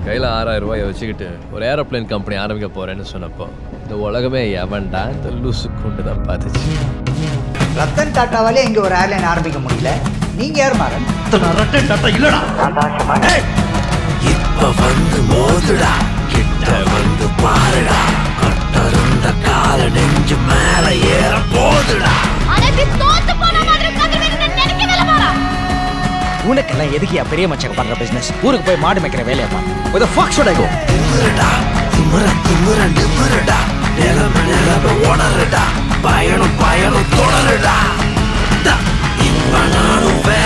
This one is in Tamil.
கையில் ஆறாயிரம் ரூபாயை வச்சுக்கிட்டு ஒரு ஏரோப்ளேன் கம்பெனி ஆரம்பிக்க போறேன்னு சொன்னப்போ இந்த உலகமே எவன்டா இந்த லூசு கொண்டு தான் பார்த்துச்சு ரத்தன் டாட்டாவாலே இங்க ஒரு ஏர்லைன் ஆரம்பிக்க முடியல நீங்க யார் மாறன் ரட்டன் டாட்டா இல்லடா இப்ப வந்து மோதுடா கிட்ட வந்து பாருடா கட்டருந்த கால நெஞ்சு மேல ஏற போதுடா உனக்கெல்லாம் எதுக்கு என் பெரிய மச்சங்க பண்ற பிசினஸ் ஊருக்கு போய் மாடு மேய்க்கிற வேலையை பாரு ஒரு ஃபாக்ஸ் should I go திமிருடா திமிர திமிர நிமிருடா நிலம நிலம உணருடா பயணம் பயணம் தொடருடா த, இப்ப நானும் வேற